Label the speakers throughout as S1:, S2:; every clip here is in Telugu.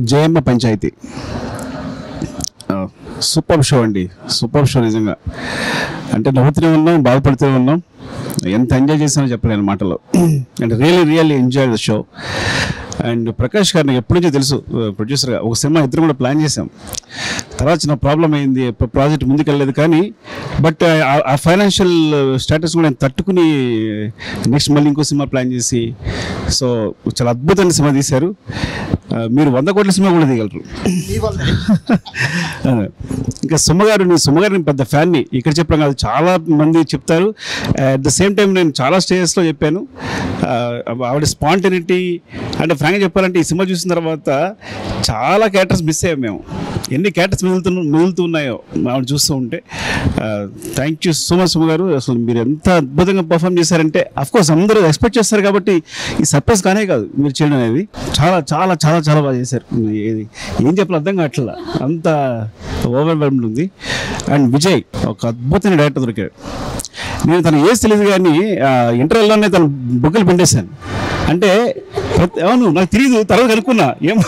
S1: జయమ్మ పంచాయతీ సూపర్ షో అండి సూపర్ షో నిజంగా అంటే నవ్వుతూనే ఉన్నాం బాధపడుతూనే ఉన్నాం ఎంత ఎంజాయ్ చేసామో చెప్పలేను మాటలో and really really enjoy the show and Prakash గారిని ఎప్పటి నుంచో తెలుసు ప్రొడ్యూసర్గా ఒక సినిమా ఇద్దరు కూడా ప్లాన్ చేసాం తర్వాత చిన్న ప్రాబ్లం అయింది ప్రాజెక్ట్ ముందుకెళ్ళలేదు కానీ బట్ ఆ ఫైనాన్షియల్ స్టేటస్ కూడా నేను తట్టుకుని నెక్స్ట్ మళ్ళీ ఇంకో సినిమా ప్లాన్ చేసి సో చాలా అద్భుతమైన సినిమా తీశారు ఆ, మీరు వంద కోట్ల సినిమా కూడా తీయగలరు అదే. ఇంకా సుమ్మగారు నేను సుమ్మగారు నేను పెద్ద ఫ్యాన్ని ఇక్కడ చెప్పడం కాదు చాలా మంది చెప్తారు అట్ ద సేమ్ టైం నేను చాలా స్టేజెస్లో చెప్పాను ఆ, ఆవిడ స్పాంటనిటీ అంటే ఫ్రాంక్గా చెప్పాలంటే ఈ సినిమా చూసిన తర్వాత చాలా క్యారెక్టర్స్ మిస్ అయ్యాం మేము ఎన్ని క్యారెక్టర్స్ మిగులుతు మిగులుతూ ఉన్నాయో ఆవిడ చూస్తూ ఉంటే thank you so much Suma garu అసలు మీరు ఎంత అద్భుతంగా పర్ఫామ్ చేశారంటే కోర్స్ అందరూ ఎక్స్పెక్ట్ చేస్తారు కాబట్టి ఈ సర్ప్రైజ్ కానే కాదు మీరు చేయడం అనేది చాలా చాలా చాలా చాలా బాగా చేశారు ఏది ఏం చెప్పాలి అర్థం కావట్లా అంత ఓవర్వెల్మ్డ్ ఉంది అండ్ విజయ్ ఒక అద్భుతమైన డైరెక్టర్ దొరికాడు నేను తన ఏజ్ తెలియదు కానీ ఇంటర్వ్యూలోనే తన బుగ్గలు పిండేశాను అంటే ప్రతి- అవును నాకు తెలియదు తర్వాత కనుక్కున్నా ఏం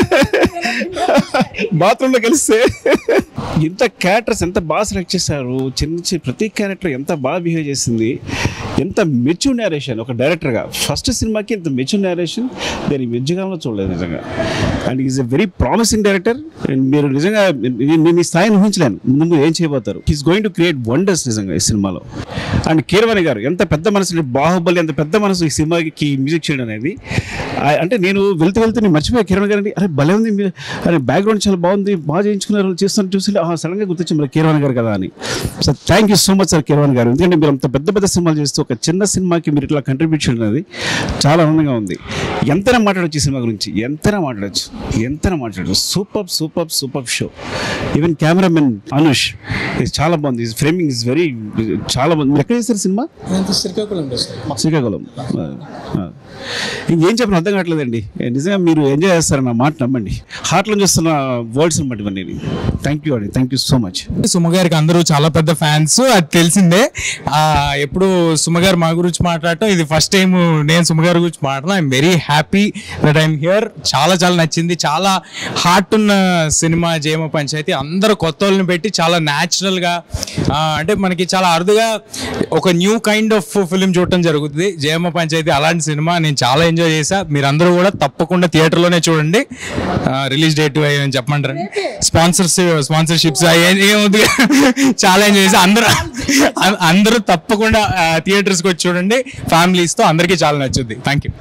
S1: బాత్రూంలో కలిస్తే ఇంత క్యారెక్టర్స్ ఎంత బాగా సెలెక్ట్ చేశారు చిన్న చిన్న ప్రతి క్యారెక్టర్ ఎంత బాగా బిహేవ్ చేసింది ఎంత మెచ్యూర్ నేరేషన్ ఒక డైరెక్టర్గా ఫస్ట్ సినిమాకి ఇంత మెచ్యూర్ నేరేషన్ నేను ఈ మధ్యకాలంలో చూడలేదు నిజంగా and is a very promising director and మీరు నిజంగా నేను- నేను ఈ స్థాయిని ఊహించలేను ముందు ఏం చేయబోతారు he's going to create wonders నిజంగా ఈ సినిమాలో అండ్ కీరవాణి గారు ఎంత పెద్ద మనసు బాహుబలి ఎంత పెద్ద మనసు ఈ సినిమాకి మ్యూజిక్ చేయడం అనేది ఆ- అంటే నేను వెళ్తూ వెళ్తూ నేను మర్చిపోయా కిరణ్ గారు అరే భలే ఉంది మీ- అరే బ్యాక్గ్రౌండ్ చాలా బాగుంది బాగా చేయించుకున్నారు చేస్తున్నారు చూసి సడన్గా గుర్తొచ్చింది మరి కీరవాణి గారు కదా అని sir thank you so much sir Keeravani garu ఎందుకంటే మీరు అంత పెద్ద పెద్ద సినిమాలు చేస్తూ ఒక చిన్న సినిమాకి మీరు ఇట్లా కంట్రిబ్యూట్ చేయడం అనేది చాలా ఆనందంగా ఉంది ఎంతైనా మాట్లాడచ్చు ఈ సినిమా గురించి ఎంతైనా మాట్లాడచ్చు ఎంతైనా మాట్లాడచ్చు super super super show even cameraman Anush ఇది చాలా బాగుంది ఫ్రేమింగ్ ఇస్ వెరీ చాలా బాగుంది మీరు ఎక్కడ చేస్తారు సినిమా
S2: నేను శ్రీకాకుళం సార్
S1: శ్రీకాకుళం ఆ, ఆ. ఇంకేం చెప్పిన అర్థం కావట్లేదండి నిజంగా మీరు ఎంజాయ్ చేస్తారన్న మాట నమ్మండి హార్ట్లో చూస్తున్న వర్డ్స్ అనమాట ఇవన్నీ థ్యాంక్ యూ అండి thank you so much
S2: Suma గారికి అందరూ చాలా పెద్ద ఫ్యాన్స్ అది తెలిసిందే ఆ, ఎప్పుడు సుమ గారు మా గురించి మాట్లాడటం ఇది ఫస్ట్ టైం నేను సుమ గారి గురించి మాట్లాడడం I'm very happy that I'm here చాలా చాలా నచ్చింది చాలా హార్ట్ ఉన్న సినిమా జయమ పంచాయతీ అందరూ కొత్త వాళ్ళని పెట్టి చాలా న్యాచురల్గా అంటే మనకి చాలా అరుదుగా ఒక న్యూ కైండ్ ఆఫ్ ఫిలిం చూడటం జరుగుతుంది జయమ పంచాయతీ అలాంటి సినిమా నేను చాలా ఎంజాయ్ చేశా మీరందరూ కూడా తప్పకుండా థియేటర్లోనే చూడండి రిలీజ్ డేట్ అని చెప్పమంటారు స్పాన్సర్స్ స్పాన్సర్షిప్స్ ఏమవుతుంది చాలా ఎంజాయ్ చేసి అందరూ అ- అందరూ తప్పకుండా థియేటర్స్కి వచ్చి చూడండి ఫ్యామిలీస్తో అందరికీ చాలా నచ్చుద్ది థ్యాంక్ యూ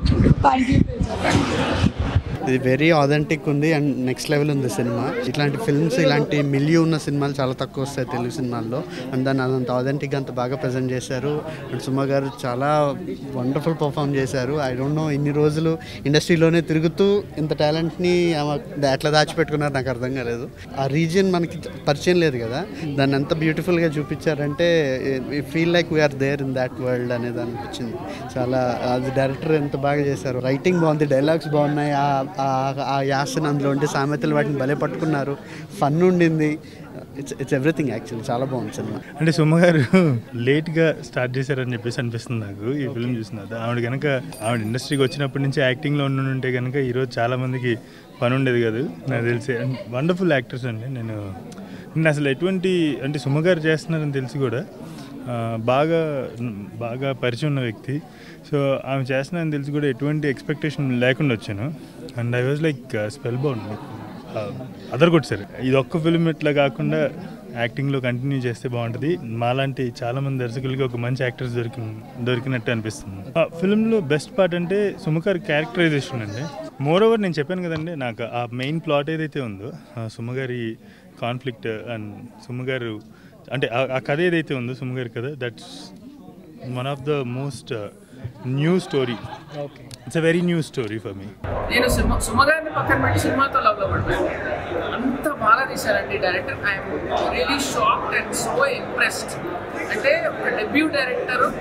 S3: ఇది వెరీ ఆథెంటిక్ ఉంది అండ్ నెక్స్ట్ లెవెల్ ఉంది సినిమా ఇట్లాంటి ఫిల్మ్స్ ఇలాంటి మిలియూ ఉన్న సినిమాలు చాలా తక్కువ వస్తాయి తెలుగు సినిమాల్లో అండ్ దాన్ని అదంత ఆథెంటిక్గా అంత బాగా ప్రజెంట్ చేశారు అండ్ సుమ గారు చాలా వండర్ఫుల్ పర్ఫామ్ చేశారు ఐ డోంట్ నో ఇన్ని రోజులు ఇండస్ట్రీలోనే తిరుగుతూ ఇంత టాలెంట్ని ఎట్లా దాచిపెట్టుకున్నారు నాకు అర్థం కాలేదు ఆ రీజియన్ మనకి పరిచయం లేదు కదా దాన్ని ఎంత బ్యూటిఫుల్గా చూపించారంటే feel like we're there in that world అనేది అనిపించింది చాలా అది డైరెక్టర్ ఎంత బాగా చేశారు రైటింగ్ బాగుంది డైలాగ్స్ బాగున్నాయి ఆ- ఆ- ఆ యాసన్ అందులో ఉంటే సామెతలు వాటిని భలే పట్టుకున్నారు ఫన్ ఉండింది ఇట్స్ ఇట్స్ ఎవ్రీథింగ్ యాక్చువల్లీ చాలా బాగుంది సినిమా
S4: అంటే సుమ గారు లేట్గా స్టార్ట్ చేశారని చెప్పేసి అనిపిస్తుంది నాకు ఈ ఫిల్మ్ చూసిన ఆవిడ కనుక ఆవిడ ఇండస్ట్రీకి వచ్చినప్పటి నుంచి యాక్టింగ్లో ఉంటే కనుక ఈరోజు చాలా మందికి పని ఉండేది కాదు నాకు తెలిసి వండర్ఫుల్ యాక్టర్స్ అండి నేను నేను అసలు ఎటువంటి అంటే సుమ గారు చేస్తున్నారని తెలిసి కూడా ఆ, బాగా బాగా పరిచయం ఉన్న వ్యక్తి సో ఆమె చేస్తున్నారని తెలిసి కూడా ఎటువంటి ఎక్స్పెక్టేషన్ లేకుండా వచ్చాను and I was like spellbound అదర్ కొట్ సార్ ఇది ఒక్క ఫిల్మ్ ఇట్లా కాకుండా యాక్టింగ్లో కంటిన్యూ చేస్తే బాగుంటుంది మాలాంటి చాలా మంది దర్శకులకి ఒక మంచి యాక్టర్స్ దొరికి దొరికినట్టు అనిపిస్తుంది ఆ ఫిల్మ్లో బెస్ట్ పార్ట్ అంటే సుమగారి క్యారెక్టరైజేషన్ అండి మోర్ ఓవర్ నేను చెప్పాను కదండి నాకు ఆ మెయిన్ ప్లాట్ ఏదైతే ఉందో ఆ సుమగారి కాన్ఫ్లిక్ట్ అండ్ సుమగారు అంటే ఆ- ఆ కథ ఏదైతే ఉందో సుమగారి కథ that's one of the most new story it's a very new story for me
S5: నేను సుమ సుమగారిని పక్కన పెట్టి సినిమాతో లవ్ పడ్డాను అంత బాగా తీశారండి director I'm really shocked and so impressed అంటే ఒక డెబ్యూ డైరెక్టర్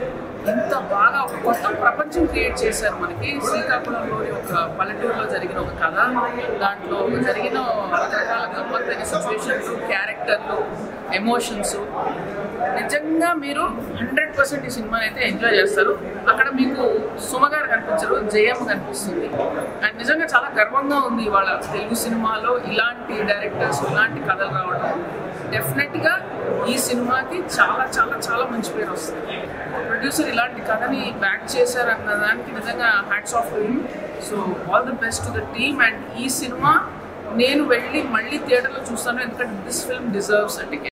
S5: ఇంత బాగా ఒక కొత్త ప్రపంచం క్రియేట్ చేశారు మనకి శ్రీకాకుళంలోని ఒక పల్లెటూరులో జరిగిన ఒక కథ దాంట్లో జరిగిన రకరకాల గమ్మత్తైన సిచ్యువేషన్స్ క్యారెక్టర్లు ఎమోషన్స్ నిజంగా మీరు హండ్రెడ్ పర్సెంట్ ఈ సినిమాని అయితే ఎంజాయ్ చేస్తారు అక్కడ మీకు సుమ గారు కనిపించరు జయం కనిపిస్తుంది అండ్ నిజంగా చాలా గర్వంగా ఉంది ఇవాళ తెలుగు సినిమాలో ఇలాంటి డైరెక్టర్స్ ఇలాంటి కథలు రావడం డెఫినెట్గా ఈ సినిమాకి చాలా చాలా చాలా మంచి పేరు వస్తుంది ప్రొడ్యూసర్ ఇలాంటి కథని బ్యాక్ చేశారన్న దానికి నిజంగా hats off him so all the best to the team and ఈ సినిమా నేను వెళ్ళి మళ్ళీ థియేటర్లో చూస్తాను ఎందుకంటే దిస్ ఫిల్మ్ డిజర్వ్స్ అంటే